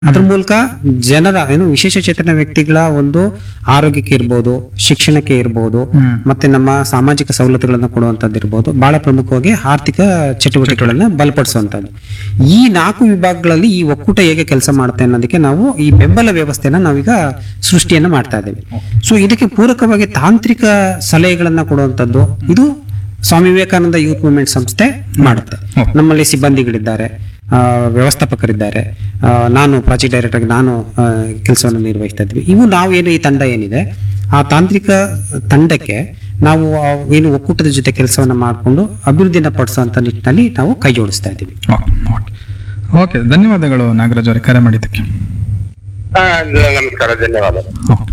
ಅದ್ರ ಮೂಲಕ ಜನರ ಏನು ವಿಶೇಷ ಚೇತನ ವ್ಯಕ್ತಿಗಳ ಒಂದು ಆರೋಗ್ಯಕ್ಕೆ ಇರ್ಬೋದು ಶಿಕ್ಷಣಕ್ಕೆ ಇರ್ಬೋದು ಹ್ಮ್. ಮತ್ತೆ ನಮ್ಮ ಸಾಮಾಜಿಕ ಸವಲತ್ತುಗಳನ್ನ ಕೊಡುವಂತದ್ದು ಇರ್ಬೋದು ಬಹಳ ಪ್ರಮುಖವಾಗಿ ಆರ್ಥಿಕ ಚಟುವಟಿಕೆಗಳನ್ನ ಬಲಪಡಿಸುವಂತದ್ದು ಈ ನಾಲ್ಕು ವಿಭಾಗಗಳಲ್ಲಿ ಈ ಒಕ್ಕೂಟ ಹೇಗೆ ಕೆಲಸ ಮಾಡುತ್ತೆ ಅನ್ನೋದಕ್ಕೆ ನಾವು ಈ ಬೆಂಬಲ ವ್ಯವಸ್ಥೆನ ನಾವೀಗ ಸೃಷ್ಟಿಯನ್ನ ಮಾಡ್ತಾ ಇದ್ದೇವೆ ಸೊ ಇದಕ್ಕೆ ಪೂರಕವಾಗಿ ತಾಂತ್ರಿಕ ಸಲಹೆಗಳನ್ನ ಕೊಡುವಂತದ್ದು ಇದು ಸ್ವಾಮಿ ವಿವೇಕಾನಂದ ಯೂತ್ ಮೂವ್ಮೆಂಟ್ ಸಂಸ್ಥೆ ಮಾಡುತ್ತೆ Okay. ನಮ್ಮಲ್ಲಿ ಸಿಬ್ಬಂದಿಗಳಿದ್ದಾರೆ ಆ, ವ್ಯವಸ್ಥಾಪಕರಿದ್ದಾರೆ ಆ, ನಾನು ಪ್ರಾಜೆಕ್ಟ್ ಡೈರೆಕ್ಟರ್ ನಾನು ಕೆಲಸವನ್ನು ನಿರ್ವಹಿಸ್ತಾ ಇದ್ವಿ ಇವು ನಾವು ಏನು ಈ ತಂಡ ಏನಿದೆ ಆ ತಾಂತ್ರಿಕ ತಂಡಕ್ಕೆ ನಾವು ಆ ಏನು ಒಕ್ಕೂಟದ ಜೊತೆ ಕೆಲಸವನ್ನ ಮಾಡಿಕೊಂಡು ಅಭಿವೃದ್ಧಿನ ಪಡಿಸುವಂತ ನಿಟ್ಟಿನಲ್ಲಿ ನಾವು ಕೈ ಜೋಡಿಸ್ತಾ ಇದ್ದೀವಿ ಓಕೆ ಓಕೆ ಓಕೆ ಧನ್ಯವಾದಗಳು ನಾಗರಾಜ್ ಅವರೇ ಕರೆ ಮಾಡಿದ್ದಕ್ಕೆ ಹಾ ನಮಸ್ಕಾರ ಧನ್ಯವಾದ ಓಕೆ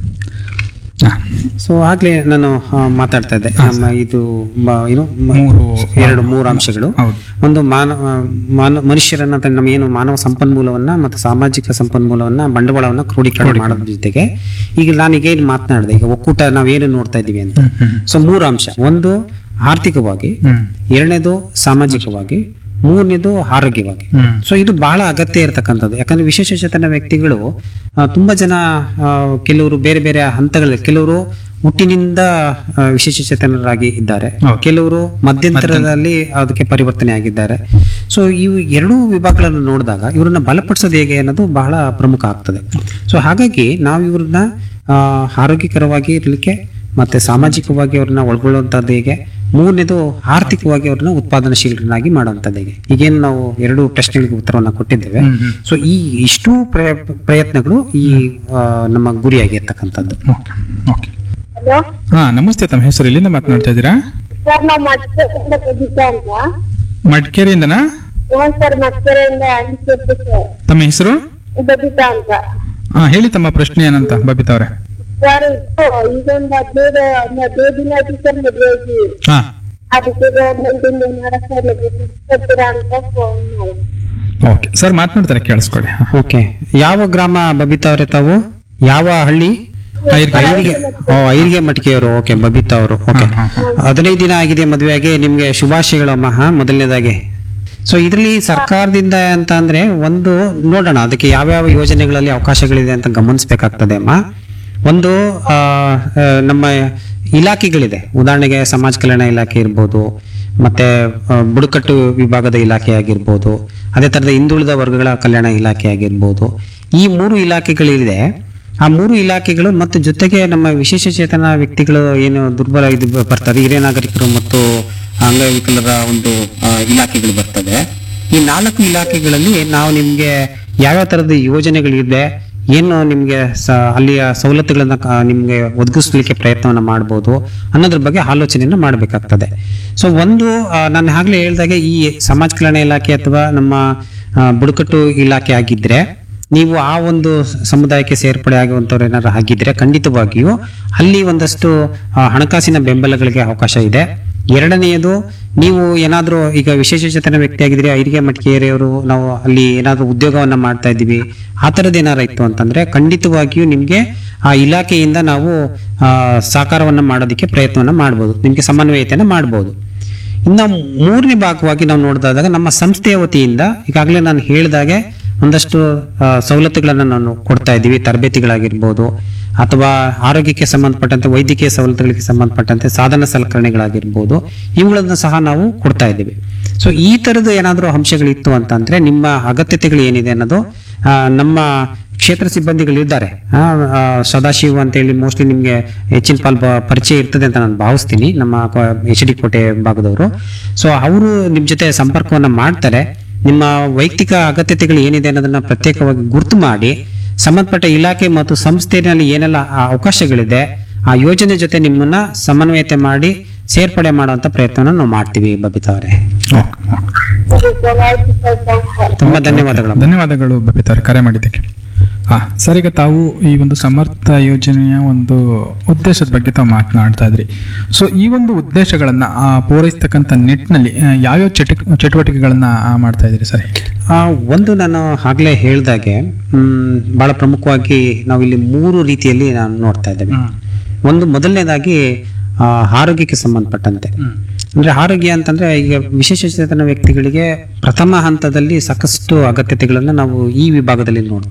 ಹಾಂ ಸೊ ಆಗ್ಲೇ ನಾನು ಆ, ಮಾತಾಡ್ತಾ ಇದ್ದೆ ನಮ್ಮ ಇದು ಮ- ಏನು ಮ- ಮೂರು ಎರಡು ಮೂರು ಅಂಶಗಳು ಹೌದು ಒಂದು ಮಾನವ ಮಾನ ಮನುಷ್ಯರನ್ನ ಅಥವಾ ನಮ್ಮ ಏನು ಮಾನವ ಸಂಪನ್ಮೂಲವನ್ನ ಮತ್ತು ಸಾಮಾಜಿಕ ಸಂಪನ್ಮೂಲವನ್ನ ಬಂಡವಾಳವನ್ನ ಕ್ರೋಢೀಕರಣ ಮಾಡೋದ್ರ ಜೊತೆಗೆ ಈಗ ನಾನೀಗ ಏನು ಮಾತನಾಡಿದೆ ಈಗ ಒಕ್ಕೂಟ ನಾವೇನು ನೋಡ್ತಾ ಇದೀವಿ ಅಂತ ಹ್ಮ್ ಸೊ ಮೂರು ಅಂಶ ಒಂದು ಆರ್ಥಿಕವಾಗಿ ಹ್ಮ್ ಎರಡನೇದು ಸಾಮಾಜಿಕವಾಗಿ ಮೂರನೇದು ಆರೋಗ್ಯವಾಗಿ ಹ್ಮ್ ಸೊ ಇದು ಬಹಳ ಅಗತ್ಯ ಇರತಕ್ಕಂಥದ್ದು ಯಾಕಂದ್ರೆ ವಿಶೇಷ ಚೇತನ ವ್ಯಕ್ತಿಗಳು ಆ, ತುಂಬಾ ಜನ ಆ, ಕೆಲವರು ಬೇರೆ ಬೇರೆ ಹಂತಗಳಲ್ಲಿ ಕೆಲವರು ಹುಟ್ಟಿನಿಂದ ಆ, ವಿಶೇಷ ಚೇತನರಾಗಿ ಇದ್ದಾರೆ ಹೌದು. ಕೆಲವರು ಮಧ್ಯಂತರದಲ್ಲಿ ಅದಕ್ಕೆ ಪರಿವರ್ತನೆ ಆಗಿದ್ದಾರೆ ಸೊ ಇವು ಎರಡೂ ವಿಭಾಗಗಳನ್ನು ನೋಡಿದಾಗ ಇವರನ್ನ ಬಲಪಡಿಸೋದು ಹೇಗೆ ಅನ್ನೋದು ಬಹಳ ಪ್ರಮುಖ ಆಗ್ತದೆ ಸೊ ಹಾಗಾಗಿ ನಾವು ಇವ್ರನ್ನ ಆ, ಆರೋಗ್ಯಕರವಾಗಿ ಇರಲಿಕ್ಕೆ ಮತ್ತೆ ಸಾಮಾಜಿಕವಾಗಿ ಅವ್ರನ್ನ ಒಳಗೊಳ್ಳುವಂಥದ್ದು ಹೇಗೆ ಮೂರನೇದು ಆರ್ಥಿಕವಾಗಿ ಅವ್ರನ್ನ ಉತ್ಪಾದನಶೀಲರನ್ನಾಗಿ ಮಾಡುವಂಥದ್ದು ಹೇಗೆ ಈಗೇನು ನಾವು ಎರಡು ಪ್ರಶ್ನೆಗಳಿಗೆ ಉತ್ತರವನ್ನ ಕೊಟ್ಟಿದ್ದೇವೆ ಹ್ಮ್ ಹ್ಮ್ ಸೊ ಈ ಇಷ್ಟು ಪ್ರಯ- ಪ್ರಯತ್ನಗಳು ಈ ಆ, ನಮ್ಮ ಗುರಿಯಾಗಿರ್ತಕ್ಕಂಥದ್ದು ಓಕೆ ಓಕೆ ಹಲೋ ಹಾಂ ನಮಸ್ತೆ ತಮ್ಮ ಹೆಸರು ಎಲ್ಲಿಂದ ಮಾತನಾಡ್ತಾ ಇದ್ದೀರಾ ಸರ್ ನಾವು ಮತ್ತೆಯಿಂದ ಕವಿತಾ ಅಂತ ಮಡಿಕೇರಿಯಿಂದನಾ ಹ್ಞೂ ಸರ್ ಮತ್ತೆಯಿಂದ ಅನಿಸುತ್ತೆ ಸರ್ ತಮ್ಮ ಹೆಸರು ಬಬಿತಾ ಅಂತ ಹಾಂ ಹೇಳಿ ತಮ್ಮ ಪ್ರಶ್ನೆ ಏನಂತ ಬಬಿತಾ ಅವರೇ ಸರ್ ಇದು ಈಗೊಂದು ಹದಿನೈದು ಹದಿನೈದು ದಿನ ಆಯ್ತು ಸರ್ ಮದುವೆ ಆಗಿ ಹಾಂ ಅದಕ್ಕೆ ಗೌರ್ಮೆಂಟ್ ಇಂದ ಏನಾರ ಸೌಲಭ್ಯ ಕೊಡ್ತೀರಾ ಅಂತ ಫೋನ್ ಮಾಡಿ ಓಕೆ ಸರ್ ಮಾತನಾಡ್ತಾರೆ ಕೇಳಿಸ್ಕೊಳ್ಳಿ ಹಾಂ ಓಕೆ ಯಾವ ಗ್ರಾಮ ಬಬಿತಾ ಅವರೇ ತಾವು ಯಾವ ಹಳ್ಳಿ ಐರಿಗೆ ಓ ಐರಿಗೆ ಮಟಿಕೆಯವರು ಓಕೆ ಬಬಿತಾ ಅವರು ಓಕೆ ಹಾಂ, ಹಾಂ, ಹದಿನೈದು ದಿನ ಆಗಿದೆ ಮದುವೆಯಾಗಿ ನಿಮ್ಗೆ ಶುಭಾಶಯಗಳಮ್ಮ ಹಾ ಮೊದಲನೇದಾಗಿ ಸೊ ಇದರಲ್ಲಿ ಸರ್ಕಾರದಿಂದ ಅಂತ ಅಂದ್ರೆ ಒಂದು ನೋಡೋಣ ಅದಕ್ಕೆ ಯಾವ್ಯಾವ ಯೋಜನೆಗಳಲ್ಲಿ ಅವಕಾಶಗಳಿದೆ ಅಂತ ಗಮನಿಸಬೇಕಾಗ್ತದೆ ಅಮ್ಮ ಒಂದು ಆ, ಆ, ನಮ್ಮ ಇಲಾಖೆಗಳಿದೆ ಉದಾಹರಣೆಗೆ ಸಮಾಜ ಕಲ್ಯಾಣ ಇಲಾಖೆ ಇರ್ಬೋದು ಮತ್ತೆ ಆ, ಬುಡಕಟ್ಟು ವಿಭಾಗದ ಇಲಾಖೆ ಆಗಿರ್ಬೋದು ಅದೇ ತರದ ಹಿಂದುಳಿದ ವರ್ಗಗಳ ಕಲ್ಯಾಣ ಇಲಾಖೆ ಆಗಿರ್ಬೋದು ಈ ಮೂರು ಇಲಾಖೆಗಳಿದೆ ಆ ಮೂರು ಇಲಾಖೆಗಳು ಮತ್ತು ಜೊತೆಗೆ ನಮ್ಮ ವಿಶೇಷ ಚೇತನ ವ್ಯಕ್ತಿಗಳು ಏನು ದುರ್ಬಲ ಇದು ಬರ್ತದೆ ಹಿರಿಯ ನಾಗರಿಕರು ಮತ್ತು ಅಂಗವಿಕಲರ ಒಂದು ಆ, ಇಲಾಖೆಗಳು ಬರ್ತದೆ ಈ ನಾಲ್ಕು ಇಲಾಖೆಗಳಲ್ಲಿ ನಾವು ನಿಮ್ಗೆ ಯಾವ್ಯಾವ ತರದ ಯೋಜನೆಗಳಿದೆ ಏನು ನಿಮ್ಗೆ ಸ ಅಲ್ಲಿಯ ಸವಲತ್ತುಗಳನ್ನ ಕ- ನಿಮ್ಗೆ ಒದಗಿಸ್ಲಿಕ್ಕೆ ಪ್ರಯತ್ನವನ್ನ ಮಾಡ್ಬೋದು ಅನ್ನೋದ್ರ ಬಗ್ಗೆ ಆಲೋಚನೆಯನ್ನ ಮಾಡಬೇಕಾಗ್ತದೆ ಸೊ ಒಂದು ಆ, ನಾನು ಆಗ್ಲೇ ಹೇಳ್ದಾಗೆ ಈ ಸಮಾಜ ಕಲ್ಯಾಣ ಇಲಾಖೆ ಅಥವಾ ನಮ್ಮ ಆ, ಬುಡಕಟ್ಟು ಇಲಾಖೆ ಆಗಿದ್ರೆ ನೀವು ಆ ಒಂದು ಸಮುದಾಯಕ್ಕೆ ಸೇರ್ಪಡೆ ಆಗುವಂಥವ್ರು ಏನಾದ್ರು ಆಗಿದ್ರೆ ಖಂಡಿತವಾಗಿಯೂ ಅಲ್ಲಿ ಒಂದಷ್ಟು ಆ, ಹಣಕಾಸಿನ ಬೆಂಬಲಗಳಿಗೆ ಅವಕಾಶ ಇದೆ ಎರಡನೆಯದು ನೀವು ಏನಾದರೂ ಈಗ ವಿಶೇಷ ಚೇತನ ವ್ಯಕ್ತಿ ಆಗಿದ್ರೆ ಐರಿಗೆ ಮಟ್ಕೇರಿಯವರು ನಾವು ಅಲ್ಲಿ ಏನಾದರೂ ಉದ್ಯೋಗವನ್ನ ಮಾಡ್ತಾ ಇದ್ದೀವಿ ಆ ಥರದ್ದು ಏನಾರು ಇತ್ತು ಅಂತಂದ್ರೆ ಖಂಡಿತವಾಗಿಯೂ ನಿಮಗೆ ಆ ಇಲಾಖೆಯಿಂದ ನಾವು ಆ, ಸಹಕಾರವನ್ನ ಮಾಡೋದಕ್ಕೆ ಪ್ರಯತ್ನವನ್ನ ಮಾಡ್ಬೋದು ನಿಮಗೆ ಸಮನ್ವಯತೆಯನ್ನ ಮಾಡ್ಬೋದು ಇನ್ನು ಮೂರನೇ ಭಾಗವಾಗಿ ನಾವು ನೋಡಿದಾಗ ನಮ್ಮ ಸಂಸ್ಥೆಯ ವತಿಯಿಂದ ಈಗಾಗಲೇ ನಾನು ಹೇಳಿದಾಗೆ ಒಂದಷ್ಟು ಆ, ಸವಲತ್ತುಗಳನ್ನ ನಾನು ಕೊಡ್ತಾ ಇದ್ದೀವಿ ತರಬೇತಿಗಳಾಗಿರ್ಬೋದು ಅಥವಾ ಆರೋಗ್ಯಕ್ಕೆ ಸಂಬಂಧಪಟ್ಟಂತೆ ವೈದ್ಯಕೀಯ ಸವಲತ್ತುಗಳಿಗೆ ಸಂಬಂಧಪಟ್ಟಂತೆ ಸಾಧನ ಸಲಕರಣೆಗಳಾಗಿರ್ಬೋದು ಇವುಗಳನ್ನು ಸಹ ನಾವು ಕೊಡ್ತಾ ಇದ್ದೀವಿ ಸೊ ಈ ತರದ ಏನಾದರೂ ಅಂಶಗಳಿತ್ತು ಅಂತಂದ್ರೆ ನಿಮ್ಮ ಅಗತ್ಯತೆಗಳು ಏನಿದೆ ಅನ್ನೋದು ಆ, ನಮ್ಮ ಕ್ಷೇತ್ರ ಸಿಬ್ಬಂದಿಗಳಿದ್ದಾರೆ ಆ, ಆ, ಸದಾಶಿವ ಅಂತ ಹೇಳಿ ಮೋಸ್ಟ್ಲಿ ನಿಮಗೆ ಹೆಚ್ಚಿನ ಪಾಲ್ ಬ- ಪರಿಚಯ ಇರ್ತದೆ ಅಂತ ನಾನು ಭಾವಿಸ್ತೀನಿ ನಮ್ಮ ಎಚ್ ಡಿ ಕೋಟೆ ಭಾಗದವರು ಸೊ ಅವರು ನಿಮ್ಮ ಜೊತೆ ಸಂಪರ್ಕವನ್ನ ಮಾಡ್ತಾರೆ ನಿಮ್ಮ ವೈಯಕ್ತಿಕ ಅಗತ್ಯತೆಗಳು ಏನಿದೆ ಅನ್ನೋದನ್ನ ಪ್ರತ್ಯೇಕವಾಗಿ ಗುರ್ತು ಮಾಡಿ ಸಂಬಂಧಪಟ್ಟ ಇಲಾಖೆ ಮತ್ತು ಸಂಸ್ಥೆಯಲ್ಲಿ ಏನೆಲ್ಲ ಆ ಅವಕಾಶಗಳಿದೆ ಆ ಯೋಜನೆ ಜೊತೆ ನಿಮ್ಮನ್ನ ಸಮನ್ವಯತೆ ಮಾಡಿ ಸೇರ್ಪಡೆ ಮಾಡುವಂತ ಪ್ರಯತ್ನವನ್ನು ನಾವು ಮಾಡ್ತೀವಿ ಬಬಿತಾ ಅವರೇ ಓಕೆ ಓಕೆ ಸರಿ ಸರ್ ಆಯ್ತು ಸರ್ ಥ್ಯಾಂಕ್ಸ್ ಸರ್ ತುಂಬಾ ಧನ್ಯವಾದಗಳು ಧನ್ಯವಾದಗಳು ಬಬಿತಾ ಅವರೇ ಕರೆ ಮಾಡಿದ್ದಕ್ಕೆ ಹಾ ಸರ್ ಈಗ ತಾವು ಈ ಒಂದು ಸಮರ್ಥ ಯೋಜನೆಯ ಒಂದು ಉದ್ದೇಶದ ಬಗ್ಗೆ ತಾವು ಮಾತನಾಡ್ತಾ ಇದ್ರಿ ಸೊ ಈ ಒಂದು ಉದ್ದೇಶಗಳನ್ನ ಆ, ಪೂರೈಸ್ತಕ್ಕಂಥ ನಿಟ್ಟಿನಲ್ಲಿ ಆ, ಯಾವ್ಯಾವ ಚಟ ಚಟುವಟಿಕೆಗಳನ್ನ ಆ, ಮಾಡ್ತಾ ಇದ್ರಿ ಸರ್ ಆ, ಒಂದು ನಾನು ಆಗ್ಲೇ ಹೇಳ್ದಾಗೆ ಹ್ಮ್, ಬಹಳ ಪ್ರಮುಖವಾಗಿ ನಾವು ಇಲ್ಲಿ ಮೂರು ರೀತಿಯಲ್ಲಿ ನಾವು ನೋಡ್ತಾ ಇದ್ದೇವೆ ಒಂದು ಮೊದಲನೇದಾಗಿ ಆ, ಆರೋಗ್ಯಕ್ಕೆ ಸಂಬಂಧಪಟ್ಟಂತೆ ಅಂದ್ರೆ ಆರೋಗ್ಯ ಅಂತಂದ್ರೆ ಈಗ ವಿಶೇಷಚೇತನ ವ್ಯಕ್ತಿಗಳಿಗೆ ಪ್ರಥಮ ಹಂತದಲ್ಲಿ ಸಾಕಷ್ಟು ಅಗತ್ಯತೆಗಳನ್ನ ನಾವು ಈ ವಿಭಾಗದಲ್ಲಿ ನೋಡ್ತೀವಿ